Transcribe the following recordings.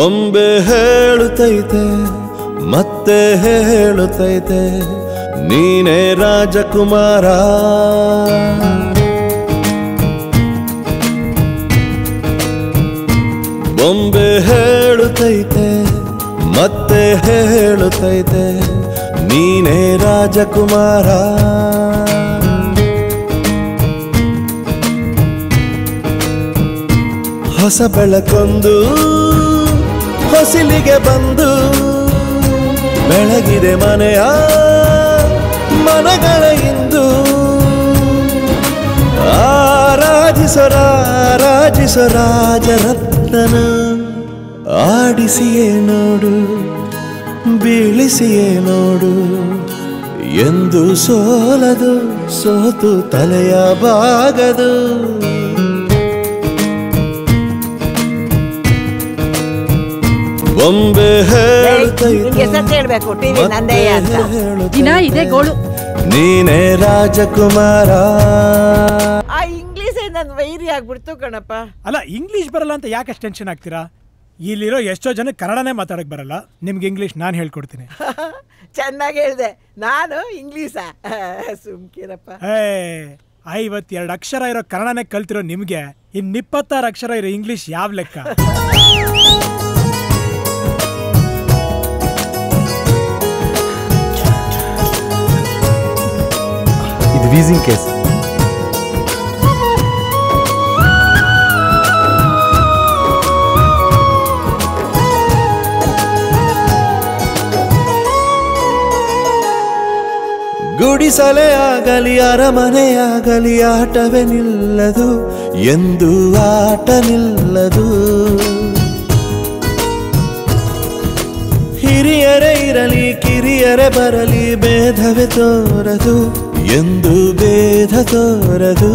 ಬೊಂಬೆ ಹೇಳುತ್ತೈತೆ ಮತ್ತೆ ಹೇಳುತ್ತೈತೆ ನೀನೇ ರಾಜಕುಮಾರ ಬೊಂಬೆ ಹೇಳುತ್ತೈತೆ ಮತ್ತೆ ಹೇಳುತ್ತೈತೆ ನೀನೇ ರಾಜಕುಮಾರ ಹೊಸ ಬೆಳಕೊಂದು ಹೊಸಿಲಿಗೆ ಬಂದು ಬೆಳಗಿದೆ ಮನೆಯ ಮನಗಳ ಇಂದು ಆರಾಧಿಸರ ರಾಜರತ್ನನ ಆಡಿಸಿಯೇ ನೋಡು ಬೀಳಿಸಿಯೇ ನೋಡು ಎಂದು ಸೋಲದು ಸೋತು ತಲೆಯ ಬಾಗದು ಬೊಂಬೆ ನಿಂಗೆ ಸತ್ಯ ಹೇಳ್ಬೇಕು ಟಿವಿ ನಂದೇ ಅಂತ ದಿನ ಇದೇ ಗೋಳು ನೀನೇ ರಾಜಕುಮಾರ ಆ ಇಂಗ್ಲೀಷೇ ನನ್ ವೈರಿ ಆಗ್ಬಿಡ್ತು ಕಣಪ್ಪ ಅಲ್ಲ ಇಂಗ್ಲಿಷ್ ಬರಲ್ಲ ಅಂತ ಯಾಕೆ ಟೆನ್ಷನ್ ಆಗ್ತೀರಾ ಇಲ್ಲಿರೋ ಎಷ್ಟೋ ಜನ ಕನ್ನಡನೇ ಮಾತಾಡಕ್ ಬರಲ್ಲ ನಿಮ್ಗೆ ಇಂಗ್ಲಿಷ್ ನಾನು ಹೇಳ್ಕೊಡ್ತೀನಿ ಚೆನ್ನಾಗಿ ಹೇಳ್ದೆ ನಾನು ಇಂಗ್ಲೀಷಾ ಸುಮ್ಕಿರಪ್ಪ ಏ ಐವತ್ತೆರಡು ಅಕ್ಷರ ಇರೋ ಕನ್ನಡನೇ ಕಲ್ತಿರೋ ನಿಮ್ಗೆ ಇನ್ ಇಪ್ಪತ್ತಾರು ಅಕ್ಷರ ಇರೋ ಇಂಗ್ಲಿಷ್ ಯಾವ ಲೆಕ್ಕ ಇದು ವೀಸಿಂಗ್ ಕೇಸ್ ಗುಡಿಸಲೇ ಆಗಲಿ ಅರಮನೆಯಾಗಲಿ ಆಟವೇ ನಿಲ್ಲದು ಎಂದು ಆಟ ನಿಲ್ಲದು ಹಿರಿಯರೇ ಇರಲಿ ಕಿರಿಯರೇ ಬರಲಿ ಭೇದವೇ ತೋರದು ಎಂದು ಭೇದ ತೋರದು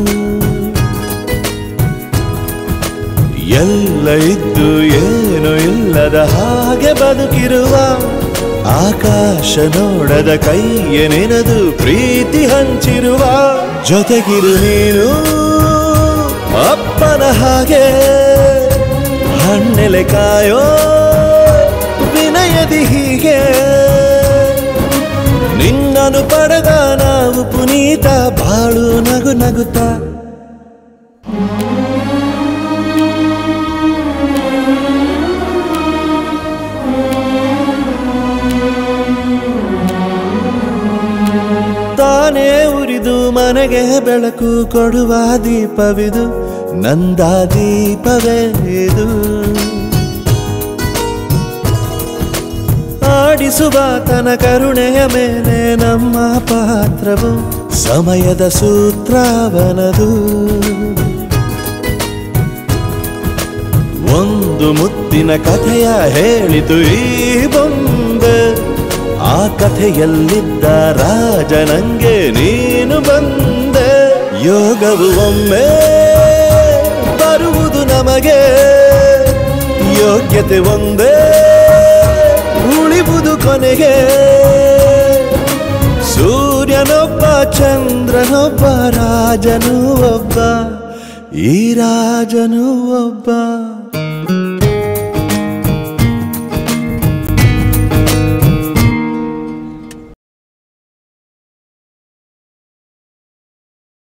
ಎಲ್ಲ ಇದ್ದು ಏನು ಇಲ್ಲದ ಹಾಗೆ ಬದುಕಿರುವ ಆಕಾಶ ನೋಡದ ಕೈಯ ನೆನೆದು ಪ್ರೀತಿ ಹಂಚಿರುವ ಜೊತೆಗಿರು ನೀನು ಅಪ್ಪನ ಹಾಗೆ ಹಣ್ಣೆಲೆ ಕಾಯೋ ವಿನಯದಿ ಹೀಗೆ ನಿನ್ನನು ಪಡೆದ ನಾವು ಪುನೀತ ಬಾಳು ನಗು ನಗುತ್ತಾ ತಾನೇ ಉರಿದು ಮನೆಗೆ ಬೆಳಕು ಕೊಡುವ ದೀಪವಿದು ನಂದ ದೀಪವೇ ಇದು ಆಡಿಸುವ ತನ ಕರುಣೆಯ ಮೇಲೆ ನಮ್ಮ ಪಾತ್ರವು ಸಮಯದ ಸೂತ್ರವನದು ಒಂದು ಮುತ್ತಿನ ಕಥೆಯ ಹೇಳಿತು ಈ ಬೊಂಬೆ ಆ ಕಥೆಯಲ್ಲಿದ್ದ ರಾಜ ನಂಗೆ ನೀನು ಬಂದೆ ಯೋಗವು ಒಮ್ಮೆ ಬರುವುದು ನಮಗೆ ಯೋಗ್ಯತೆ ಒಂದೇ ಉಳಿವುದು ಕೊನೆಗೆ ಸೂರ್ಯನೊಬ್ಬ ಚಂದ್ರನೊಬ್ಬ ರಾಜನು ಒಬ್ಬ ಈ ರಾಜನು ಒಬ್ಬ